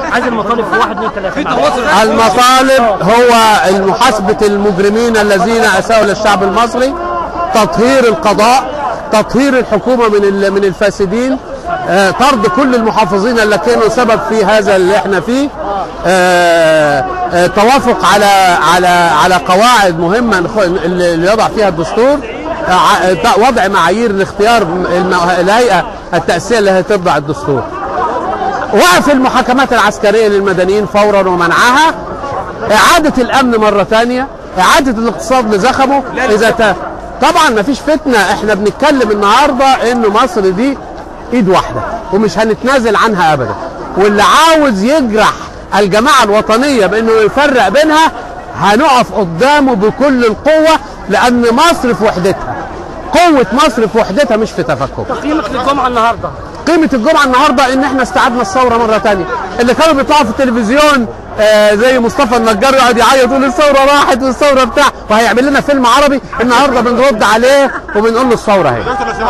عايز المطالب في 1 2 3 المطالب هو محاسبة المجرمين الذين أساءوا للشعب المصري تطهير القضاء تطهير الحكومة من ال- من الفاسدين آه، طرد كل المحافظين اللي كانوا سبب في هذا اللي احنا فيه آه، آه، توافق على على على قواعد مهمة نخ- اللي اللي يضع فيها الدستور آه، ع- وضع معايير لاختيار الم- الهيئة التأسيسية اللي هتضع الدستور وقف المحاكمات العسكرية للمدنيين فورا ومنعها إعادة الأمن مرة ثانية إعادة الاقتصاد لزخمه إذا ت... طبعا ما فيش فتنة احنا بنتكلم النهاردة إن مصر دي إيد واحدة ومش هنتنازل عنها أبدا واللي عاوز يجرح الجماعة الوطنية بأنه يفرق بينها هنقف قدامه بكل القوة لأن مصر في وحدتها قوة مصر في وحدتها مش في تفكك تقييمك للجمعه النهارده قيمة الجمعة النهاردة إن إحنا استعدنا الثورة مرة تانية اللي كانوا بيطلعوا في التلفزيون آه زي مصطفى النجار يقعد يعيط يقول الثورة راحت والثورة بتاع وهيعمل لنا فيلم عربي النهاردة بنرد عليه وبنقول له الثورة أهي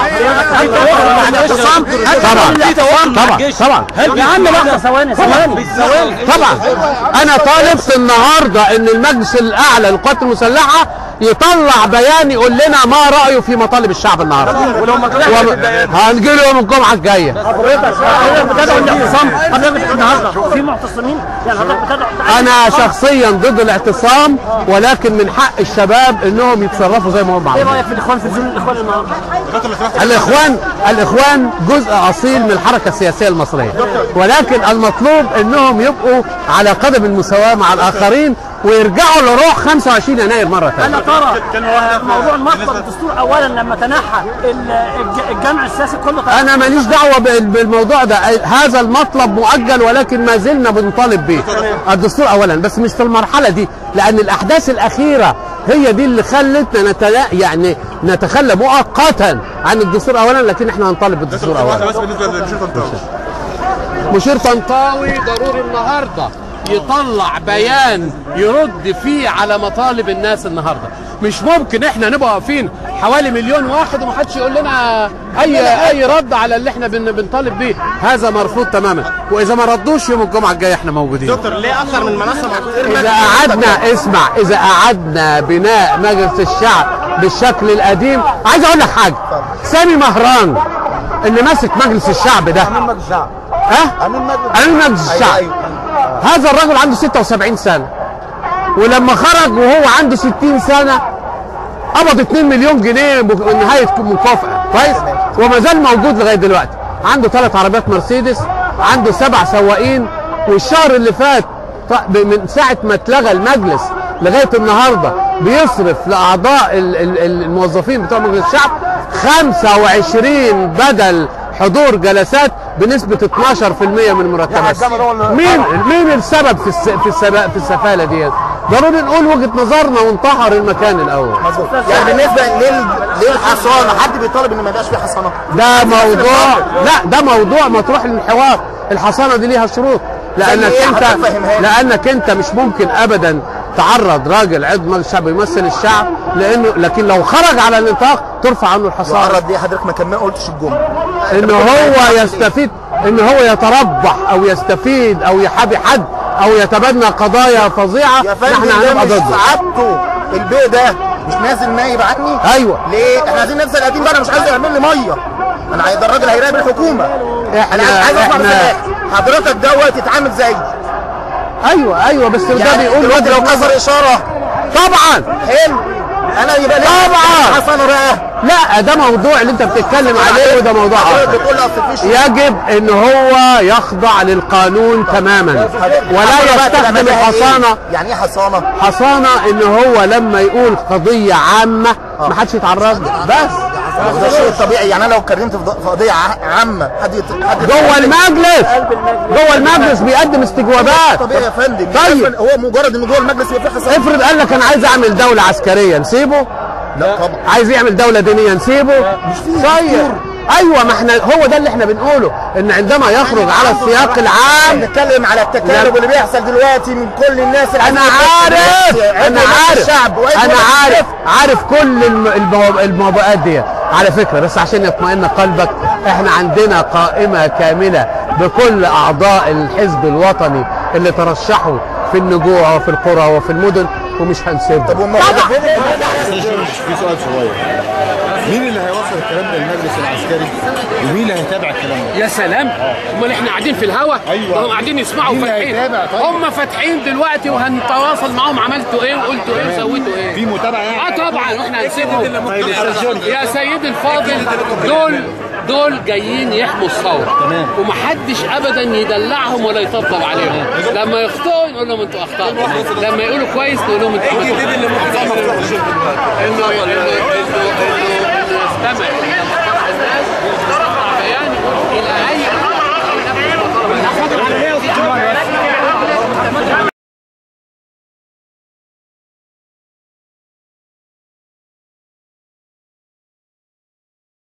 طبعا طبعا طبعا يا عم لحظه ثواني ثواني ثواني طبعا انا طالبت النهارده ان المجلس الاعلى للقوات المسلحه يطلع بيان يقول لنا ما رايه في مطالب الشعب النهارده ولو ما طلعش هنجي له يوم الجمعه الجايه حضرتك حضرتك بتدعو الاعتصام حضرتك النهارده في معتصمين يعني حضرتك بتدعو انا شخصيا ضد الاعتصام ولكن من حق الشباب انهم يتصرفوا زي ما هم ايه عايزين رايك في الاخوان في زون الاخوان النهارده؟ الاخوان الاخوان جزء اصيل من الحركه السياسيه المصريه ولكن المطلوب انهم يبقوا على قدم المساواه مع الاخرين ويرجعوا لروح 25 يناير مره ثانيه الا ترى آه، موضوع مطلب الدستور اولا لما تنحى ال- الج- الجمع السياسي كله تنحى. انا ماليش دعوه بال- بالموضوع ده هذا المطلب مؤجل ولكن ما زلنا بنطالب به الدستور اولا بس مش في المرحله دي لان الاحداث الاخيره هي دي اللي خلتنا نتلا يعني نتخلى مؤقتا عن الدستور اولا لكن احنا هنطالب بالدستور اولا بس بالنسبه لمشير طنطاوي مشير طنطاوي ضروري النهارده يطلع بيان يرد فيه على مطالب الناس النهارده مش ممكن احنا نبقى واقفين حوالي مليون واحد ومحدش يقول لنا اي اي رد على اللي احنا بن بنطالب بيه هذا مرفوض تماما واذا ما ردوش يوم الجمعه الجايه احنا موجودين دكتور ليه اكثر من منصه اذا قعدنا اسمع اذا قعدنا بناء مجلس الشعب بالشكل القديم عايز اقول لك حاجه سامي مهران اللي ماسك مجلس الشعب ده امين مجلس الشعب ها امين مجلس امين مجلس أيوة، الشعب أيوة. هذا الرجل عنده 76 سنه ولما خرج وهو عنده 60 سنه قبض 2 مليون جنيه مك- نهايه مكافاه كويس وما زال موجود لغايه دلوقتي عنده ثلاث عربيات مرسيدس عنده سبع سواقين والشهر اللي فات ط- ب- من ساعه ما اتلغى المجلس لغايه النهارده بيصرف لاعضاء ال- ال- ال- الموظفين بتوع مجلس الشعب 25 بدل حضور جلسات بنسبه 12% من مرتبات مين مين السبب في الس... في السبا... في السفاله دي ضروري نقول وجهه نظرنا ونطهر المكان الاول يعني بالنسبه لل... للحصانه حد بيطالب ان ما يبقاش في حصانه ده موضوع لا ده موضوع مطروح للحوار الحصانه دي ليها شروط لانك إيه؟ انت حضرتك فهمها لي. لانك انت مش ممكن ابدا تعرض راجل عضو مجلس الشعب يمثل الشعب لانه لكن لو خرج على النطاق ترفع عنه الحصانه وعرض دي حضرتك ما كان ما قلتش الجمله ان هو يستفيد ان هو يتربح او يستفيد او يحابي حد او يتبنى قضايا فظيعه يا فندم احنا ده هنبقى مش ضده سعادته البيع ده مش نازل نايب عني ايوه ليه احنا عايزين ننزل قديم بقى انا مش عايز يعمل لي ميه انا عايز الراجل هيراقب الحكومه احنا انا عايز اسمع احنا مساحات حضرتك دوت يتعامل زي ايوه ايوه بس ده يعني بيقول دلوقتي وجهه لو نظر كسر اشاره طبعا حلو انا يبقى ليه طبعا. حصانه بقى لا ده موضوع اللي انت بتتكلم عليه وده موضوع حضرتك اخر بتقول اصل في يجب ان هو يخضع للقانون تماما ولا يستخدم الحصانه يعني ايه حصانه؟ حصانه ان هو لما يقول قضيه عامه ما حدش يتعرض له. بس ده الشيء الطبيعي يعني انا لو اتكلمت في في قضيه ع- عامه حد يت- حد جوه المجلس جوه المجلس بيقدم استجوابات طبيعي يا فندم طيب. هو مجرد ان جوه المجلس يبقى في حصانه افرض قال لك انا عايز اعمل دوله عسكريه نسيبه لا طبعا عايز يعمل دوله دينيه نسيبه طيب ايوه ما احنا هو ده اللي احنا بنقوله ان عندما يخرج على السياق العام بنتكلم على التكالب اللي بيحصل دلوقتي من كل الناس اللي انا عايزين عارف يبقى في انا عضو مجلس عارف الشعب وعضو انا مجلس عارف الشعب. عارف كل الم- المو- الموبقات دي على فكره بس عشان يطمئن قلبك احنا عندنا قائمه كامله بكل اعضاء الحزب الوطني اللي ترشحوا في النجوع وفي القرى وفي المدن ومش هنسيبهم طب وما في سؤال صغير مين اللي هيوصل الكلام للمجلس العسكري ومين اللي هيتابع الكلام ده؟ يا سلام امال احنا قاعدين في الهوا أيوة. هم قاعدين يسمعوا مين اللي فاتحين هيتابع طيب؟ هم فاتحين دلوقتي وهنتواصل معاهم عملتوا ايه وقلتوا ايه وسويتوا ايه في متابعه يعني اه طبعا احنا هنسيبهم يا سيدي الفاضل دول دول جايين يحموا الثوره تمام. ومحدش ابدا يدلعهم ولا يطبطب عليهم لما يخطئوا نقول لهم انتوا اخطاتوا لما يقولوا كويس نقول لهم انتوا عملتوا انه انه انه انه انه يستمع